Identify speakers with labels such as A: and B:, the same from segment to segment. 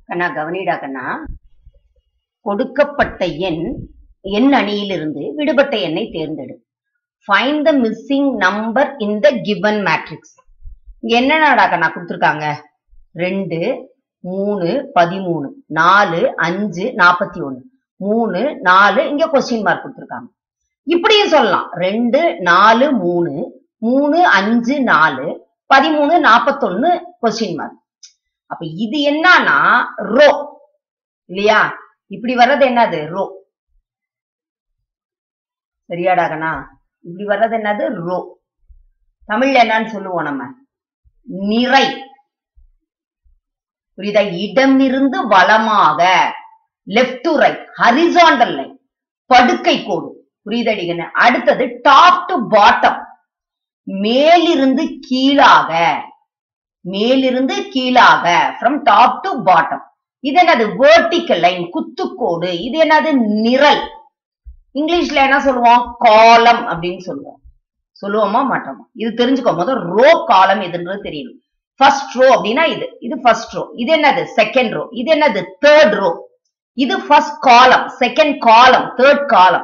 A: கண்ணா கவனிடா கண்ணா கொடுக்கப்பட்ட எண் எண் அணியிலிருந்து விடுபட்ட எண்ணை தேர்ந்தெடு find the missing number in the given matrix இங்க என்னடா கண்ணா கொடுத்துருக்காங்க ரெண்டு மூணு பதிமூணு நாலு அஞ்சு நாற்பத்தி ஒண்ணு மூணு நாலு இங்க கொஸ்டின் மார்க் கொடுத்துருக்காங்க இப்படியும் சொல்லலாம் ரெண்டு நாலு மூணு மூணு அஞ்சு நாலு பதிமூணு நாற்பத்தொன்னு கொஸ்டின் மார்க் அப்ப இது என்னன்னா ரோ இல்லையா இப்படி வர்றது என்னது ரோ சரியாடா கண்ணா இப்படி வர்றது என்னது ரோ தமிழ்ல என்னன்னு சொல்லுவோம் நம்ம நிறை புரியுதா இடமிருந்து வலமாக left to right horizontal line படுக்கை கோடு புரியுதடிகன்னு அடுத்தது டாப் டு பாட்டம் மேலிருந்து கீழாக மேலிருந்து கீழாக ஃப்ரம் டாப் டு பாட்டம் இது என்னது வேர்டிக்கல் லைன் குத்துக்கோடு இது என்னது நிரல் இங்கிலீஷ்ல என்ன சொல்லுவோம் காலம் அப்படின்னு சொல்லுவோம் சொல்லுவோமா மாட்டோமா இது தெரிஞ்சுக்கோ முதல் ரோ காலம் எதுன்றது தெரியணும் ஃபர்ஸ்ட் ரோ அப்படின்னா இது இது ஃபர்ஸ்ட் ரோ இது என்னது செகண்ட் ரோ இது என்னது தேர்ட் ரோ இது first column second column third column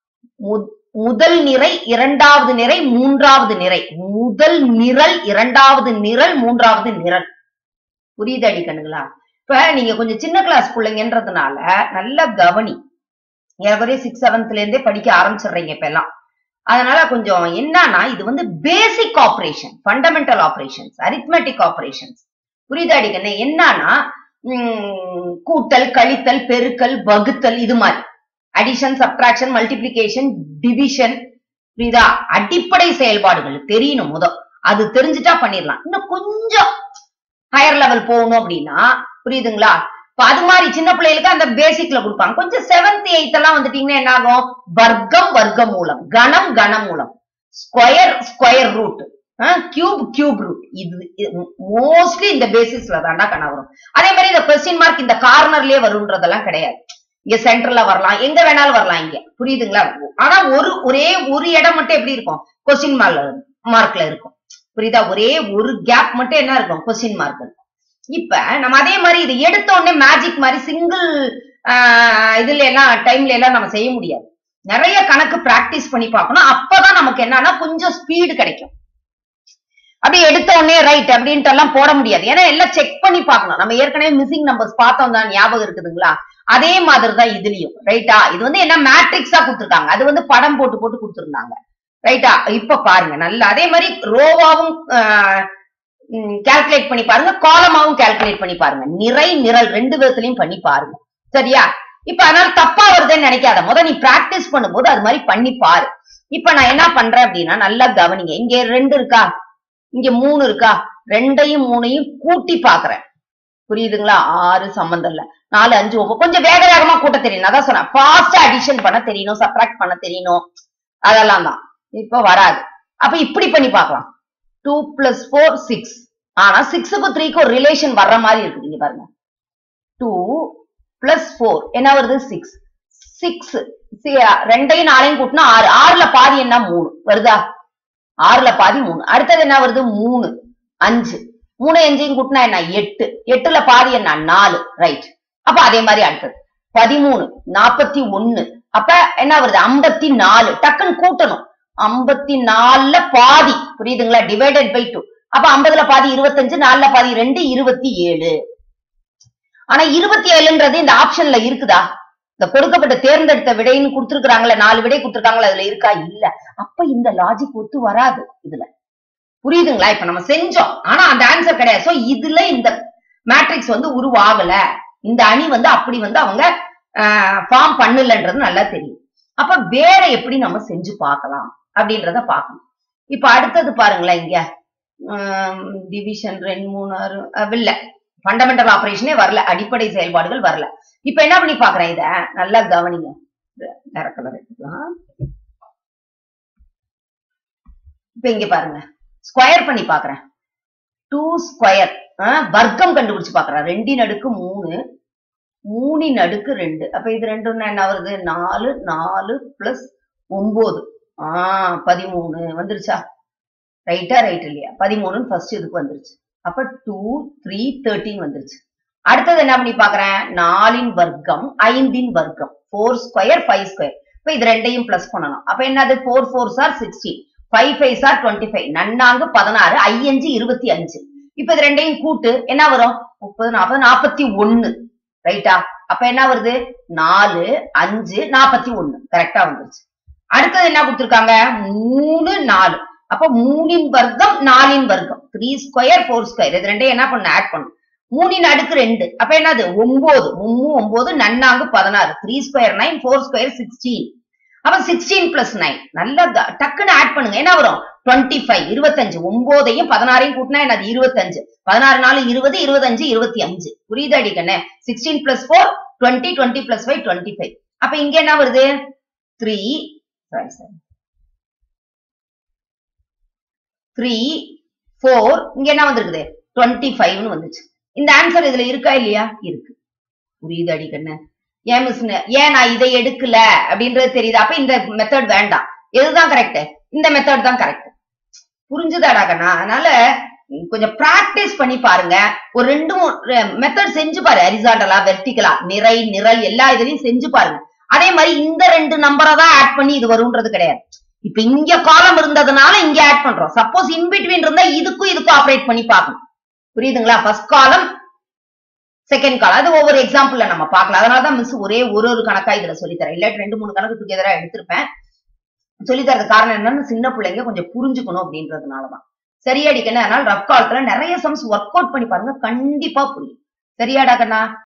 A: முதல் நிறை இரண்டாவது நிறை மூன்றாவது நிறை முதல் நிரல் இரண்டாவது நிரல் மூன்றாவது நிரல் புரியுது அடிக்கணுங்களா இப்ப நீங்க கொஞ்சம் சின்ன கிளாஸ் பிள்ளைங்கன்றதுனால நல்ல கவனி ஏறக்குறைய சிக்ஸ் செவன்த்ல இருந்தே படிக்க ஆரம்பிச்சிடுறீங்க இப்ப எல்லாம் அதனால கொஞ்சம் என்னன்னா இது வந்து basic operation fundamental operations arithmetic operations புரியுதா அடிக்கண்ணே என்னன்னா கூட்டல் கழித்தல் பெருக்கல் வகுத்தல் இது மாதிரி அடிஷன் சப்ட்ராக்ஷன் மல்டிபிளிகேஷன் டிவிஷன் புரியுதா அடிப்படை செயல்பாடுகள் தெரியணும் முத அது தெரிஞ்சுட்டா பண்ணிடலாம் இன்னும் கொஞ்சம் ஹையர் லெவல் போகணும் அப்படின்னா புரியுதுங்களா இப்ப அது மாதிரி சின்ன பிள்ளைகளுக்கு அந்த பேசிக்ல கொடுப்பாங்க கொஞ்சம் செவன்த் எயித் எல்லாம் வந்துட்டீங்கன்னா என்ன ஆகும் வர்க்கம் வர்க்க மூலம் கணம் கன மூலம் square square root cube cube root இது மோஸ்ட்லி இந்த பேசிஸ்ல தாண்டா கண வரும் அதே மாதிரி இந்த கொஸ்டின் மார்க் இந்த கார்னர்லயே வரும்ன்றதெல்லாம் கிடையாது இங்க சென்டர்ல வரலாம் எங்க வேணாலும் வரலாம் இங்க புரியுதுங்களா ஆனா ஒரு ஒரே ஒரு இடம் மட்டும் எப்படி இருக்கும் கொஸ்டின் மார்க் மார்க்ல இருக்கும் புரியுதா ஒரே ஒரு கேப் மட்டும் என்ன இருக்கும் கொஸ்டின் மார்க் இருக்கும் இப்ப நம்ம அதே மாதிரி இது எடுத்த உடனே மேஜிக் மாதிரி சிங்கிள் இதுல எல்லாம் டைம்ல எல்லாம் நம்ம செய்ய முடியாது நிறைய கணக்கு பிராக்டிஸ் பண்ணி பார்க்கணும் அப்பதான் நமக்கு என்னன்னா கொஞ்சம் ஸ்பீடு கிடைக்கும் அப்படியே எடுத்த உடனே ரைட் அப்படின்ட்டு எல்லாம் போட முடியாது ஏன்னா எல்லாம் செக் பண்ணி பார்க்கணும் நம்ம ஏற்கனவே மிஸ்ஸிங் நம்பர்ஸ் பார்த்தோம் தான் ஞாபகம் இருக்குதுங்களா அதே மாதிரி தான் இதுலயும் ரைட்டா இது வந்து என்ன மேட்ரிக்ஸா கொடுத்துருக்காங்க அது வந்து படம் போட்டு போட்டு கொடுத்துருந்தாங்க ரைட்டா இப்ப பாருங்க நல்லா அதே மாதிரி ரோவாவும் கால்குலேட் பண்ணி பாருங்க காலமாவும் கால்குலேட் பண்ணி பாருங்க நிறை நிரல் ரெண்டு விதத்துலயும் பண்ணி பாருங்க சரியா இப்ப அதனால தப்பா வருதுன்னு நினைக்காத முத நீ பிராக்டிஸ் பண்ணும்போது அது மாதிரி பண்ணி பாரு இப்ப நான் என்ன பண்றேன் அப்படின்னா நல்லா கவனிங்க இங்க ரெண்டு இருக்கா இங்க மூணு இருக்கா ரெண்டையும் மூணையும் கூட்டி பாக்குறேன் புரியுதுங்களா ஆறு சம்பந்தம் இல்ல நாலு அஞ்சு ஒவ்வொரு கொஞ்சம் வேக வேகமா கூட்ட தெரியணும் அதான் சொன்னேன் ஃபாஸ்டா அடிஷன் பண்ண தெரியணும் சப்ராக்ட் பண்ண தெரியணும் அதெல்லாம் தான் இப்ப வராது அப்ப இப்படி பண்ணி பார்க்கலாம் டூ பிளஸ் ஃபோர் சிக்ஸ் ஆனா சிக்ஸுக்கும் த்ரீக்கும் ஒரு ரிலேஷன் வர்ற மாதிரி இருக்குது இங்க பாருங்க டூ பிளஸ் ஃபோர் என்ன வருது சிக்ஸ் சிக்ஸ் ரெண்டையும் நாளையும் கூட்டினா ஆறு ஆறுல பாதி என்ன மூணு வருதா ஆறுல பாதி மூணு அடுத்தது என்ன வருது மூணு அஞ்சு மூணு அஞ்சையும் கூட்டினா என்ன எட்டு எட்டுல பாதி என்ன நாலு ரைட் அப்ப அதே மாதிரி அடுத்தது பதிமூணு நாற்பத்தி ஒன்னு அப்ப என்ன வருது ஐம்பத்தி நாலு டக்குன்னு கூட்டணும் ஐம்பத்தி நாலுல பாதி புரியுதுங்களா டிவைடட் பை டூ அப்ப ஐம்பதுல பாதி இருபத்தஞ்சு நாலுல பாதி ரெண்டு இருபத்தி ஏழு ஆனா இருபத்தி ஏழுன்றது இந்த ஆப்ஷன்ல இருக்குதா இந்த கொடுக்கப்பட்ட தேர்ந்தெடுத்த விடைன்னு கொடுத்துருக்காங்களே நாலு விடை கொடுத்துருக்காங்களா அதுல இருக்கா இல்ல அப்ப இந்த லாஜிக் ஒத்து வராது இதுல புரியுதுங்களா இப்ப நம்ம செஞ்சோம் ஆனா அந்த ஆன்சர் கிடையாது சோ இதுல இந்த மேட்ரிக்ஸ் வந்து உருவாகல இந்த அணி வந்து அப்படி வந்து அவங்க ஃபார்ம் பண்ணலன்றது நல்லா தெரியும் அப்ப வேற எப்படி நம்ம செஞ்சு பார்க்கலாம் அப்படின்றத பார்க்கணும் இப்ப அடுத்தது பாருங்களேன் இங்க டிவிஷன் ரெண்டு மூணு ஆறு இல்ல ஃபண்டமெண்டல் ஆபரேஷனே வரல அடிப்படை செயல்பாடுகள் வரல இப்ப என்ன பண்ணி பாக்குறேன் இத நல்லா கவனிங்க வேற கலர் எடுத்துக்கலாம் இப்ப இங்க பாருங்க ஸ்கொயர் பண்ணி பாக்குறேன் டூ ஸ்கொயர் வர்க்கம் கண்டுபிடிச்சு பாக்குறேன் ரெண்டின் அடுக்கு மூணு மூணின் அடுக்கு ரெண்டு அப்ப இது ரெண்டுன்னா என்ன வருது நாலு நாலு பிளஸ் ஒன்பது ஆஹ் பதிமூணு வந்துருச்சா ரைட்டா ரைட் இல்லையா பதிமூணுன்னு ஃபர்ஸ்ட் இதுக்கு வந்துருச்சு அப்ப டூ த்ரீ தேர்ட்டின் வந்துருச்சு அடுத்தது என்ன பண்ணி பாக்குறேன் நாலின் வர்க்கம் ஐந்தின் வர்க்கம் ஃபோர் ஸ்கொயர் ஃபைவ் ஸ்கொயர் இப்ப இது ரெண்டையும் பிளஸ் பண்ணணும் அப்ப என்னது four four sir sixteen five five sir twenty five நன்னாங்கு பதினாறு ஐயஞ்சு இருபத்தி அஞ்சு இப்ப இது ரெண்டையும் கூட்டு என்ன வரும் முப்பது நாற்பது நாற்பத்தி ஒண்ணு ரைட்டா அப்ப என்ன வருது நாலு அஞ்சு நாற்பத்தி ஒண்ணு கரெக்டா வந்துருச்சு அடுத்தது என்ன கொடுத்திருக்காங்க மூணு நாலு அப்ப மூணின் வர்க்கம் நாலின் வர்க்கம் த்ரீ ஸ்கொயர் ஃபோர் ஸ்கொயர் இது ரெண்டையும் என்ன பண்ண ஆட் பண்ணும் மூணின் அடுக்கு ரெண்டு அப்ப என்னது ஒன்பது மும்மு ஒன்பது நன்னாங்கு பதினாறு three square nine four square sixteen அப்ப சிக்ஸ்டீன் பிளஸ் நைன் நல்லா க- டக்குன்னு ஆட் பண்ணுங்க என்ன வரும் டுவெண்ட்டி ஃபைவ் இருபத்தஞ்சு ஒன்பதையும் பதினாறையும் கூட்டினா என்னது இருபத்தஞ்சு பதினாறு நாலு இருபது இருபத்தஞ்சு இருபத்தி அஞ்சு புரியுதா அடிக்கண்ணே sixteen plus four twenty twenty plus five twenty five அப்ப இங்க என்ன வருது three sorry sorry three four இங்க என்ன வந்திருக்குது டுவெண்ட்டி ஃபைவ்னு வந்துச்சு இந்த ஆன்சர் இதுல இருக்கா இல்லையா இருக்கு புரியுது அடிக்கண்ணு ஏன் மிஸ் ஏன் நான் இதை எடுக்கல அப்படின்றது தெரியுது அப்ப இந்த மெத்தட் வேண்டாம் எதுதான் கரெக்ட் இந்த மெத்தட் தான் கரெக்ட் புரிஞ்சுதாடா கண்ணா அதனால உம், கொஞ்சம் பிராக்டிஸ் பண்ணி பாருங்க ஒரு ரெண்டு மூணு மெத்தட் செஞ்சு பாரு ஹரிசாண்டலா வெர்டிகலா நிறை நிரல் எல்லா இதுலயும் செஞ்சு பாருங்க அதே மாதிரி இந்த ரெண்டு நம்பரை தான் ஆட் பண்ணி இது வரும்ன்றது கிடையாது இப்ப இங்க காலம் இருந்ததுனால இங்க ஆட் பண்றோம் சப்போஸ் இன்பிட்வீன் இருந்தா இதுக்கும் இதுக்கும் ஆப்ரேட் பண்ணி பார்க்கணும் புரியுதுங்களா ஃபர்ஸ்ட் காலம் செகண்ட் காலம் அது ஒவ்வொரு எக்ஸாம்பிள்ல நம்ம பார்க்கலாம் அதனாலதான் மிஸ் ஒரே ஒரு ஒரு கணக்கா இதுல சொல்லித்தரேன் இல்லாட்டி ரெண்டு மூணு கணக்கு டுகெதரா எடுத்திருப்பேன் சொல்லித்தரது காரணம் என்னன்னா சின்ன பிள்ளைங்க கொஞ்சம் புரிஞ்சுக்கணும் அப்படின்றதுனாலதான் சரியாடி கண்ணா அதனால ரஃப் காலத்துல நிறைய சம்ஸ் ஒர்க் அவுட் பண்ணி பாருங்க கண்டிப்பா புரியும் சரியாடா கண்ணா